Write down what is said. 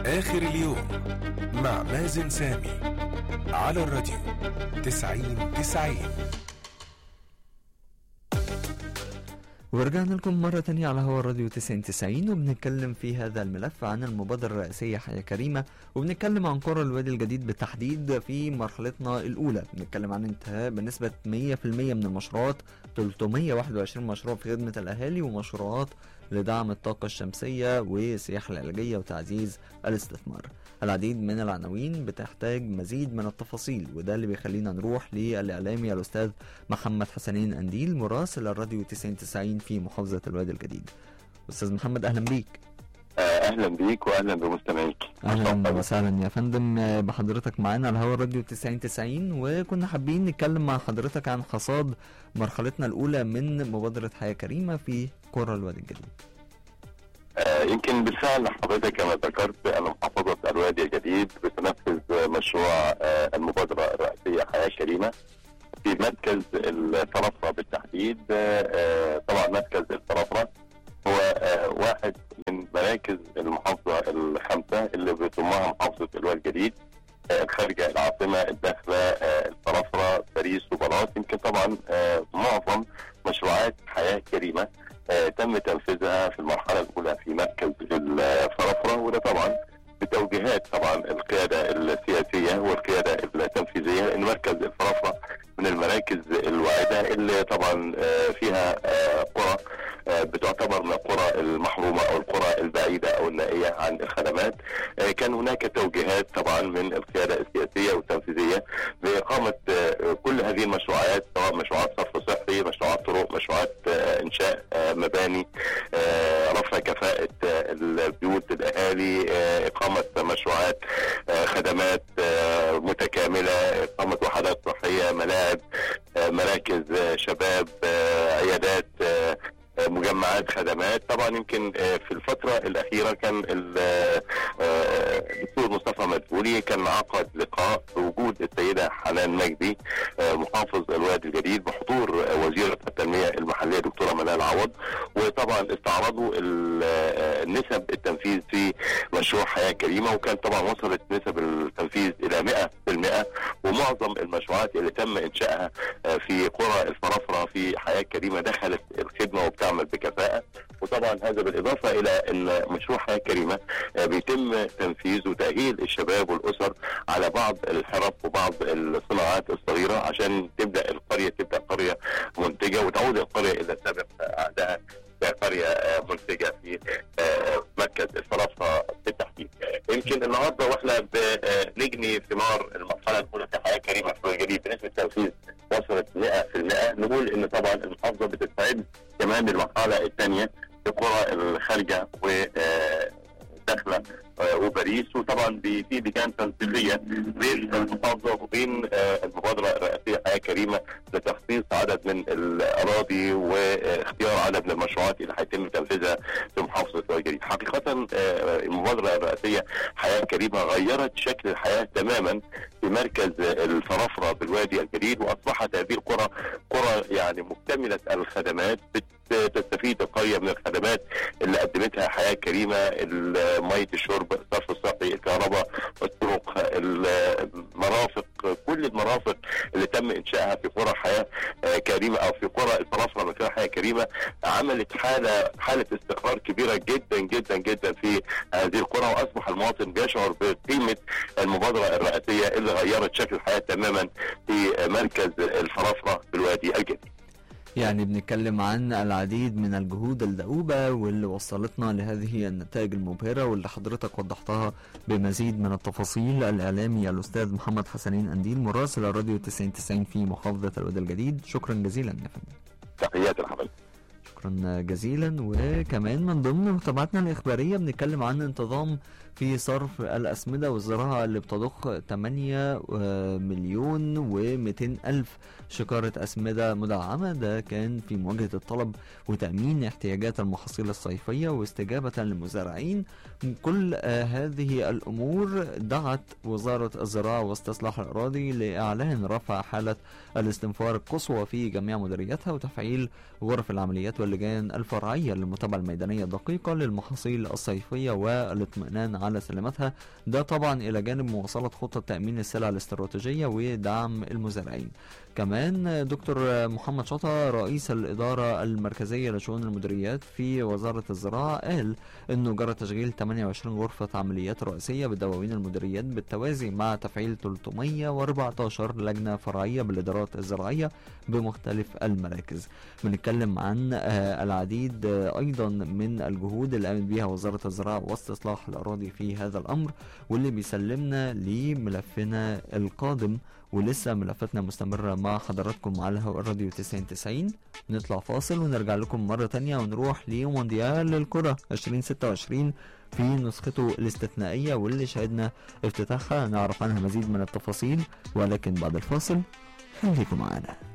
آخر اليوم مع مازن سامي على الراديو تسعين تسعين ورجعنا لكم مرة تانية على هوا الراديو 9090 وبنتكلم في هذا الملف عن المبادرة الرئاسية حياة كريمة وبنتكلم عن قرى الوادي الجديد بالتحديد في مرحلتنا الأولى بنتكلم عن انتهاء بنسبة 100% من المشروعات 321 مشروع في خدمة الأهالي ومشروعات لدعم الطاقة الشمسية والسياحة العلاجية وتعزيز الاستثمار العديد من العناوين بتحتاج مزيد من التفاصيل وده اللي بيخلينا نروح للإعلامي الأستاذ محمد حسنين أنديل مراسل الراديو 9090 في محافظة الوادي الجديد أستاذ محمد أهلا بيك آه، اهلا بيك واهلا بمستمعيك اهلا وسهلا يا فندم آه، بحضرتك معانا على هوا الراديو 9090 وكنا حابين نتكلم مع حضرتك عن حصاد مرحلتنا الاولى من مبادره حياه كريمه في قرى الوادي الجديد آه، يمكن بالفعل حضرتك كما ذكرت ان محافظه الوادي الجديد بتنفذ مشروع آه، المبادره الرئاسيه حياه كريمه في مركز الفرافره بالتحديد آه، آه، طبعا مركز الفرافره هو آه، واحد من مراكز المحافظه الخمسه اللي بيضمها محافظه الوادي الجديد آه، الخارجه العاصمه الداخله آه، الفرافره باريس وبلاط يمكن طبعا آه، معظم مشروعات حياه كريمه آه، تم تنفيذها في المرحله الاولى في مركز الفرافره وده طبعا بتوجيهات طبعا القياده السياسيه والقياده التنفيذيه ان مركز الفرافره من المراكز الواعده اللي طبعا آه، فيها آه، قرى آه، بتعتبر من القرى المحرومه او القرى البعيده او النائيه عن الخدمات آه، كان هناك توجيهات طبعا من القياده السياسيه والتنفيذيه باقامه آه، كل هذه المشروعات سواء مشروعات صرف صحي مشروعات طرق مشروعات آه، انشاء آه، مباني آه، رفع كفاءه آه، البيوت الاهالي آه، اقامه مشروعات آه، خدمات آه، متكامله اقامه وحدات صحيه ملاعب آه، مراكز آه، شباب آه، عيادات آه، آه، مجمعات خدمات طبعا يمكن آه، في الفترة الأخيرة كان ال- آه، آه، الدكتور مصطفى مدبولي كان عقد لقاء بوجود السيدة حنان مجدي آه، محافظ الوادي الجديد بحضور آه، وزيرة التنمية المحلية دكتورة منال عوض وطبعا استعرضوا ال- آه، نسب التنفيذ في مشروع حياة كريمة وكان طبعا وصلت نسب التنفيذ إلى 100% ومعظم المشروعات اللي تم إنشائها آه، في قرى الفرافرة في حياة كريمة دخلت الخدمة وبتعمل بكفاءة وطبعا هذا بالإضافة إلى أن مشروع حياة كريمة آه، بيتم تنفيذ وتأهيل الشباب والأسر على بعض الحرف وبعض الصناعات الصغيرة عشان تبدأ القرية تبدأ قرية منتجة وتعود القرية إلى سابق عهدها كقرية آه، منتجة في آه، مركز الفرافرة بالتحديد يمكن النهارده واحنا بنجني ثمار المرحله الاولى في حياه كريمه في الجديد بنسبه تنفيذ وصلت 100% نقول ان طبعا المحافظه بتستعد كمان للمرحله الثانيه في قرى الخارجه و آه، داخله آه، وباريس وطبعا بي- في لجان تنفيذيه بين المحافظه وبين آه، المبادره الرئاسيه حياه كريمه لتخصيص عدد من الاراضي واختيار عدد من المشروعات اللي هيتم تنفيذها في محافظه الوادي الجديد. حقيقه آه، المبادره الرئاسيه حياه كريمه غيرت شكل الحياه تماما في مركز الفرافره بالوادي الجديد واصبحت هذه القرى قرى يعني مكتمله الخدمات بت- تستفيد القريه من الخدمات اللي قدمتها حياه كريمه ال- ميه الشرب الصرف الصحي الكهرباء الطرق المرافق كل المرافق اللي تم انشائها في قرى حياه آه، كريمه او في قرى الفرافره من خلال حياه كريمه عملت حاله حاله استقرار كبيره جدا جدا جدا في هذه القرى واصبح المواطن بيشعر بقيمه المبادره الرئاسيه اللي غيرت شكل الحياه تماما في مركز الفرافره بالوادي الجديد. يعني بنتكلم عن العديد من الجهود الدؤوبة واللي وصلتنا لهذه النتائج المبهرة واللي حضرتك وضحتها بمزيد من التفاصيل الإعلامي الأستاذ محمد حسنين أنديل مراسل الراديو 9090 في محافظة الوادي الجديد شكرا جزيلا يا فندم تحياتي لحضرتك. شكرا جزيلا وكمان من ضمن متابعتنا الإخبارية بنتكلم عن انتظام في صرف الأسمدة والزراعة اللي بتضخ 8 مليون و200 ألف شكارة أسمدة مدعمة ده كان في مواجهة الطلب وتأمين احتياجات المحاصيل الصيفية واستجابة للمزارعين كل آه، هذه الأمور دعت وزارة الزراعة واستصلاح الأراضي لإعلان رفع حالة الاستنفار القصوى في جميع مديرياتها وتفعيل غرف العمليات واللجان اللجان الفرعية للمتابعة الميدانية الدقيقة للمحاصيل الصيفية والاطمئنان على سلامتها ده طبعا إلى جانب مواصلة خطة تأمين السلع الاستراتيجية ودعم المزارعين كمان دكتور محمد شطة رئيس الإدارة المركزية لشؤون المديريات في وزارة الزراعة قال إنه جرى تشغيل 28 غرفة عمليات رئيسية بدواوين المديريات بالتوازي مع تفعيل 314 لجنة فرعية بالإدارات الزراعية بمختلف المراكز بنتكلم عن آه، العديد آه، أيضا من الجهود اللي قامت بيها وزارة الزراعة واستصلاح الأراضي في هذا الأمر واللي بيسلمنا لملفنا القادم ولسه ملفاتنا مستمرة مع حضراتكم على هواء الراديو 9090 نطلع فاصل ونرجع لكم مرة تانية ونروح لمونديال الكرة 2026 في نسخته الاستثنائية واللي شهدنا افتتاحها نعرف عنها مزيد من التفاصيل ولكن بعد الفاصل خليكم معانا